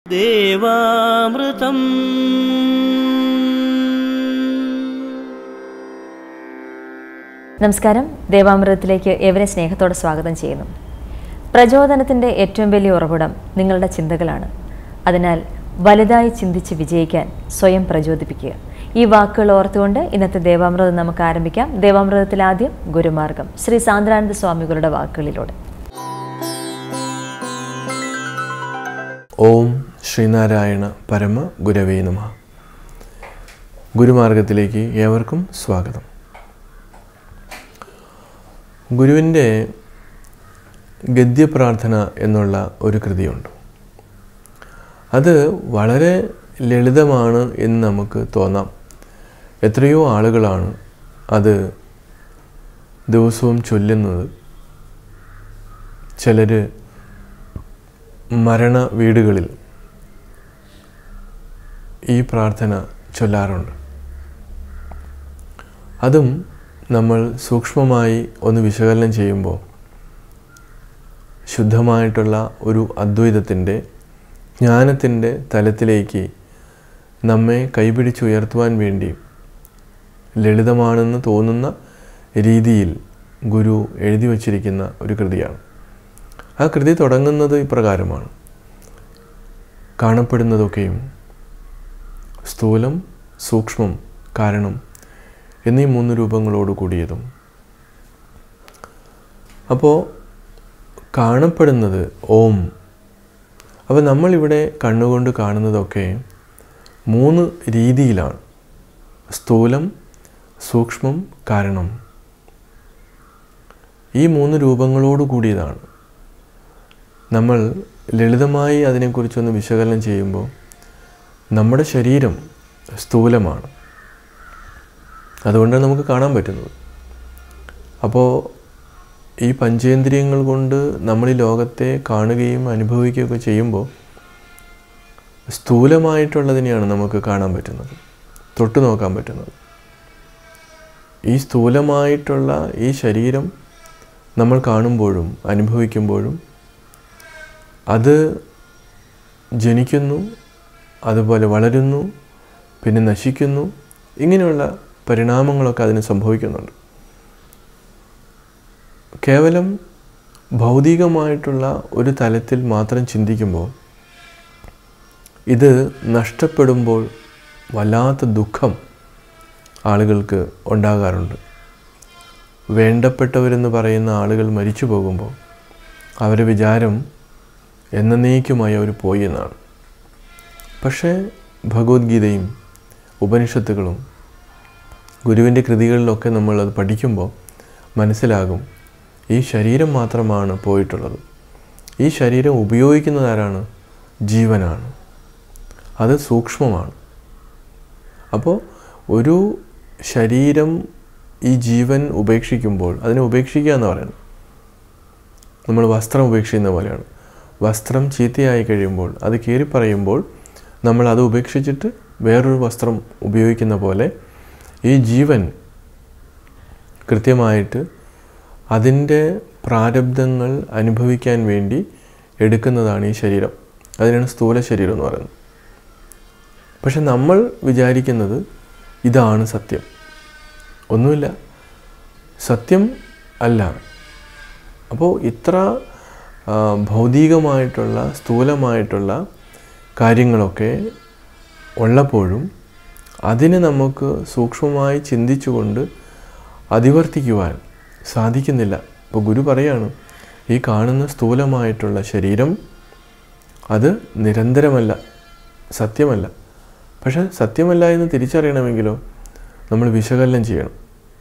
ദേവാമൃതം നമസ്കാരം ദേവാമൃതത്തിലേക്ക് ഏവരെ സ്നേഹത്തോടെ സ്വാഗതം ചെയ്യുന്നു പ്രചോദനത്തിൻ്റെ ഏറ്റവും വലിയ ഉറവിടം നിങ്ങളുടെ ചിന്തകളാണ് അതിനാൽ വലുതായി ചിന്തിച്ച് വിജയിക്കാൻ സ്വയം പ്രചോദിപ്പിക്കുക ഈ വാക്കുകൾ ഓർത്തുകൊണ്ട് ഇന്നത്തെ ദേവാമൃതം നമുക്ക് ആരംഭിക്കാം ദേവാമൃതത്തിൽ ആദ്യം ഗുരുമാർഗം ശ്രീ സാന്ദ്രാനന്ദ സ്വാമികളുടെ വാക്കുകളിലൂടെ ഓം ശ്രീനാരായണ പരമ ഗുരവേ നമ ഗുരുമാർഗത്തിലേക്ക് ഏവർക്കും സ്വാഗതം ഗുരുവിൻ്റെ ഗദ്യപ്രാർത്ഥന എന്നുള്ള ഒരു കൃതിയുണ്ട് അത് വളരെ ലളിതമാണ് എന്ന് നമുക്ക് തോന്നാം എത്രയോ ആളുകളാണ് അത് ദിവസവും ചൊല്ലുന്നത് ചിലർ മരണ വീടുകളിൽ ഈ പ്രാർത്ഥന ചൊല്ലാറുണ്ട് അതും നമ്മൾ സൂക്ഷ്മമായി ഒന്ന് വിശകലനം ചെയ്യുമ്പോൾ ശുദ്ധമായിട്ടുള്ള ഒരു അദ്വൈതത്തിൻ്റെ ജ്ഞാനത്തിൻ്റെ തലത്തിലേക്ക് നമ്മെ കൈപിടിച്ചുയർത്തുവാൻ വേണ്ടി ലളിതമാണെന്ന് തോന്നുന്ന രീതിയിൽ ഗുരു എഴുതി വച്ചിരിക്കുന്ന ഒരു കൃതിയാണ് ആ കൃതി തുടങ്ങുന്നത് ഇപ്രകാരമാണ് കാണപ്പെടുന്നതൊക്കെയും സ്ഥൂലം സൂക്ഷ്മം കാരണം എന്നീ മൂന്ന് രൂപങ്ങളോട് കൂടിയതും അപ്പോൾ കാണപ്പെടുന്നത് ഓം അപ്പോൾ നമ്മളിവിടെ കണ്ണുകൊണ്ട് കാണുന്നതൊക്കെ മൂന്ന് രീതിയിലാണ് സ്ഥൂലം സൂക്ഷ്മം കാരണം ഈ മൂന്ന് രൂപങ്ങളോട് കൂടിയതാണ് നമ്മൾ ലളിതമായി അതിനെക്കുറിച്ചൊന്ന് വിശകലനം ചെയ്യുമ്പോൾ നമ്മുടെ ശരീരം സ്ഥൂലമാണ് അതുകൊണ്ടാണ് നമുക്ക് കാണാൻ പറ്റുന്നത് അപ്പോൾ ഈ പഞ്ചേന്ദ്രിയങ്ങൾ കൊണ്ട് നമ്മൾ ഈ ലോകത്തെ കാണുകയും അനുഭവിക്കുകയൊക്കെ ചെയ്യുമ്പോൾ സ്ഥൂലമായിട്ടുള്ളതിനെയാണ് നമുക്ക് കാണാൻ പറ്റുന്നത് തൊട്ടു നോക്കാൻ പറ്റുന്നത് ഈ സ്ഥൂലമായിട്ടുള്ള ഈ ശരീരം നമ്മൾ കാണുമ്പോഴും അനുഭവിക്കുമ്പോഴും അത് ജനിക്കുന്നു അതുപോലെ വളരുന്നു പിന്നെ നശിക്കുന്നു ഇങ്ങനെയുള്ള പരിണാമങ്ങളൊക്കെ അതിന് സംഭവിക്കുന്നുണ്ട് കേവലം ഭൗതികമായിട്ടുള്ള ഒരു തലത്തിൽ മാത്രം ചിന്തിക്കുമ്പോൾ ഇത് നഷ്ടപ്പെടുമ്പോൾ വല്ലാത്ത ദുഃഖം ആളുകൾക്ക് ഉണ്ടാകാറുണ്ട് വേണ്ടപ്പെട്ടവരെന്ന് പറയുന്ന ആളുകൾ മരിച്ചു പോകുമ്പോൾ അവരുടെ വിചാരം എന്നേക്കുമായി അവർ പോയി എന്നാണ് പക്ഷേ ഭഗവത്ഗീതയും ഉപനിഷത്തുകളും ഗുരുവിൻ്റെ കൃതികളിലൊക്കെ നമ്മൾ അത് പഠിക്കുമ്പോൾ മനസ്സിലാകും ഈ ശരീരം മാത്രമാണ് പോയിട്ടുള്ളത് ഈ ശരീരം ഉപയോഗിക്കുന്നത് ആരാണ് ജീവനാണ് അത് സൂക്ഷ്മമാണ് അപ്പോൾ ഒരു ശരീരം ഈ ജീവൻ ഉപേക്ഷിക്കുമ്പോൾ അതിനെ ഉപേക്ഷിക്കുക എന്ന് പറയുന്നത് നമ്മൾ വസ്ത്രം ഉപേക്ഷിക്കുന്ന പോലെയാണ് വസ്ത്രം ചീത്തയായി കഴിയുമ്പോൾ അത് കീറിപ്പറയുമ്പോൾ നമ്മൾ അത് ഉപേക്ഷിച്ചിട്ട് വേറൊരു വസ്ത്രം ഉപയോഗിക്കുന്ന പോലെ ഈ ജീവൻ കൃത്യമായിട്ട് അതിൻ്റെ പ്രാരബ്ധങ്ങൾ അനുഭവിക്കാൻ വേണ്ടി എടുക്കുന്നതാണ് ഈ ശരീരം അതിനാണ് സ്ഥൂല ശരീരം എന്ന് പറയുന്നത് പക്ഷെ നമ്മൾ വിചാരിക്കുന്നത് ഇതാണ് സത്യം ഒന്നുമില്ല സത്യം അല്ല അപ്പോൾ ഇത്ര ആ, ഭൗതികമായിട്ടുള്ള സ്ഥൂലമായിട്ടുള്ള കാര്യങ്ങളൊക്കെ ഉള്ളപ്പോഴും അതിനെ നമുക്ക് സൂക്ഷ്മമായി ചിന്തിച്ചുകൊണ്ട് അതിവർത്തിക്കുവാൻ സാധിക്കുന്നില്ല ഇപ്പോൾ ഗുരു പറയാണ് ഈ കാണുന്ന സ്ഥൂലമായിട്ടുള്ള ശരീരം അത് നിരന്തരമല്ല സത്യമല്ല പക്ഷെ സത്യമല്ല എന്ന് തിരിച്ചറിയണമെങ്കിലോ നമ്മൾ വിശകലനം ചെയ്യണം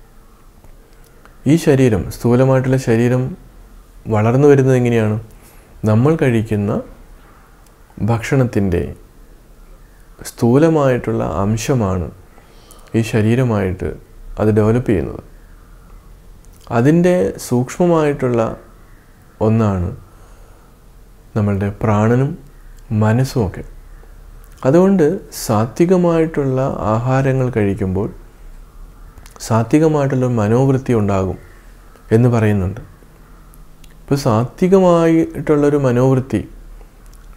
ഈ ശരീരം സ്ഥൂലമായിട്ടുള്ള ശരീരം വളർന്നു വരുന്നത് എങ്ങനെയാണ് നമ്മൾ കഴിക്കുന്ന ഭക്ഷണത്തിൻ്റെ സ്ഥൂലമായിട്ടുള്ള അംശമാണ് ഈ ശരീരമായിട്ട് അത് ഡെവലപ്പ് ചെയ്യുന്നത് അതിൻ്റെ സൂക്ഷ്മമായിട്ടുള്ള ഒന്നാണ് നമ്മളുടെ പ്രാണനും മനസ്സുമൊക്കെ അതുകൊണ്ട് സാത്വികമായിട്ടുള്ള ആഹാരങ്ങൾ കഴിക്കുമ്പോൾ സാത്വികമായിട്ടുള്ള മനോവൃത്തി ഉണ്ടാകും എന്ന് പറയുന്നുണ്ട് ഇപ്പോൾ സാത്വികമായിട്ടുള്ളൊരു മനോവൃത്തി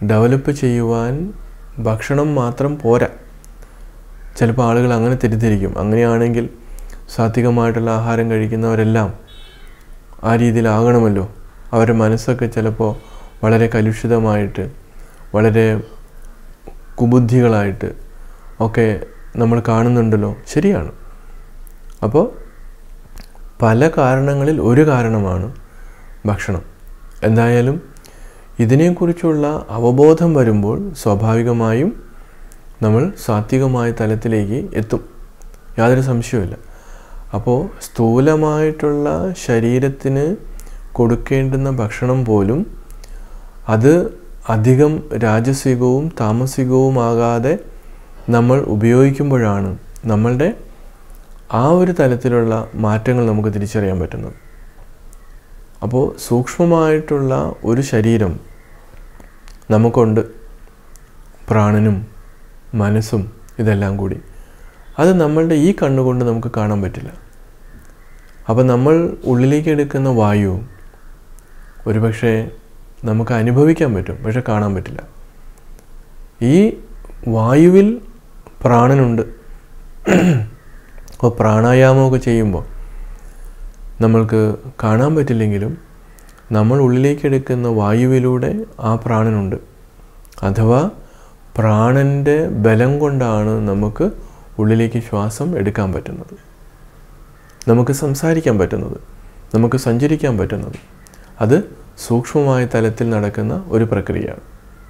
ഡെവലപ്പ് ചെയ്യുവാൻ ഭക്ഷണം മാത്രം പോരാ ചിലപ്പോൾ ആളുകൾ അങ്ങനെ തെറ്റിദ്ധരിക്കും അങ്ങനെയാണെങ്കിൽ സാത്വികമായിട്ടുള്ള ആഹാരം കഴിക്കുന്നവരെല്ലാം ആ രീതിയിലാകണമല്ലോ അവരുടെ മനസ്സൊക്കെ ചിലപ്പോൾ വളരെ കലുഷിതമായിട്ട് വളരെ കുബുദ്ധികളായിട്ട് ഒക്കെ നമ്മൾ കാണുന്നുണ്ടല്ലോ ശരിയാണ് അപ്പോൾ പല കാരണങ്ങളിൽ ഒരു കാരണമാണ് ഭക്ഷണം എന്തായാലും ഇതിനെക്കുറിച്ചുള്ള അവബോധം വരുമ്പോൾ സ്വാഭാവികമായും നമ്മൾ സാത്വികമായ തലത്തിലേക്ക് എത്തും യാതൊരു സംശയവുമില്ല അപ്പോൾ സ്ഥൂലമായിട്ടുള്ള ശരീരത്തിന് കൊടുക്കേണ്ടുന്ന ഭക്ഷണം പോലും അത് അധികം രാജസികവും താമസികവുമാകാതെ നമ്മൾ ഉപയോഗിക്കുമ്പോഴാണ് നമ്മളുടെ ആ ഒരു തലത്തിലുള്ള മാറ്റങ്ങൾ നമുക്ക് തിരിച്ചറിയാൻ പറ്റുന്നത് അപ്പോൾ സൂക്ഷ്മമായിട്ടുള്ള ഒരു ശരീരം നമുക്കുണ്ട് പ്രാണനും മനസ്സും ഇതെല്ലാം കൂടി അത് നമ്മളുടെ ഈ കണ്ണുകൊണ്ട് നമുക്ക് കാണാൻ പറ്റില്ല അപ്പം നമ്മൾ ഉള്ളിലേക്ക് എടുക്കുന്ന വായു ഒരുപക്ഷെ നമുക്ക് അനുഭവിക്കാൻ പറ്റും പക്ഷെ കാണാൻ പറ്റില്ല ഈ വായുവിൽ പ്രാണനുണ്ട് അപ്പോൾ പ്രാണായാമമൊക്കെ ചെയ്യുമ്പോൾ നമ്മൾക്ക് കാണാൻ പറ്റില്ലെങ്കിലും നമ്മൾ ഉള്ളിലേക്ക് എടുക്കുന്ന വായുവിലൂടെ ആ പ്രാണനുണ്ട് അഥവാ പ്രാണൻ്റെ ബലം കൊണ്ടാണ് നമുക്ക് ഉള്ളിലേക്ക് ശ്വാസം എടുക്കാൻ പറ്റുന്നത് നമുക്ക് സംസാരിക്കാൻ പറ്റുന്നത് നമുക്ക് സഞ്ചരിക്കാൻ പറ്റുന്നത് അത് സൂക്ഷ്മമായ തലത്തിൽ നടക്കുന്ന ഒരു പ്രക്രിയയാണ്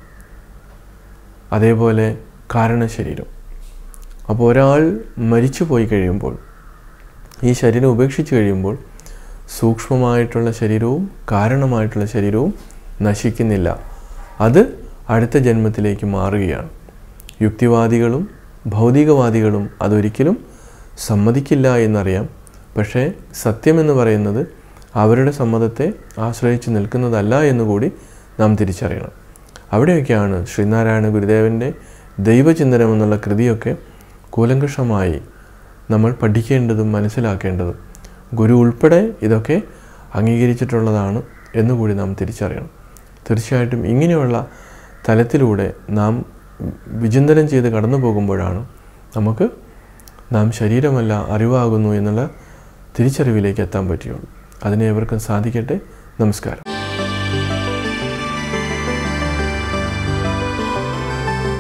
അതേപോലെ കാരണശരീരം അപ്പോൾ ഒരാൾ മരിച്ചു പോയി കഴിയുമ്പോൾ ഈ ശരീരം ഉപേക്ഷിച്ച് കഴിയുമ്പോൾ സൂക്ഷ്മമായിട്ടുള്ള ശരീരവും കാരണമായിട്ടുള്ള ശരീരവും നശിക്കുന്നില്ല അത് അടുത്ത ജന്മത്തിലേക്ക് മാറുകയാണ് യുക്തിവാദികളും ഭൗതികവാദികളും അതൊരിക്കലും സമ്മതിക്കില്ല എന്നറിയാം പക്ഷേ സത്യമെന്ന് പറയുന്നത് അവരുടെ സമ്മതത്തെ ആശ്രയിച്ച് നിൽക്കുന്നതല്ല എന്നുകൂടി നാം തിരിച്ചറിയണം അവിടെയൊക്കെയാണ് ശ്രീനാരായണ ഗുരുദേവൻ്റെ ദൈവചിന്തനം എന്നുള്ള കൃതിയൊക്കെ കൂലങ്കഷമായി നമ്മൾ പഠിക്കേണ്ടതും മനസ്സിലാക്കേണ്ടതും ഗുരു ഉൾപ്പെടെ ഇതൊക്കെ അംഗീകരിച്ചിട്ടുള്ളതാണ് എന്നുകൂടി നാം തിരിച്ചറിയണം തീർച്ചയായിട്ടും ഇങ്ങനെയുള്ള തലത്തിലൂടെ നാം വിചിന്തനം ചെയ്ത് കടന്നു പോകുമ്പോഴാണ് നമുക്ക് നാം ശരീരമല്ല അറിവാകുന്നു എന്നുള്ള തിരിച്ചറിവിലേക്ക് എത്താൻ പറ്റുകയുള്ളൂ അതിനെ ഏവർക്കും സാധിക്കട്ടെ നമസ്കാരം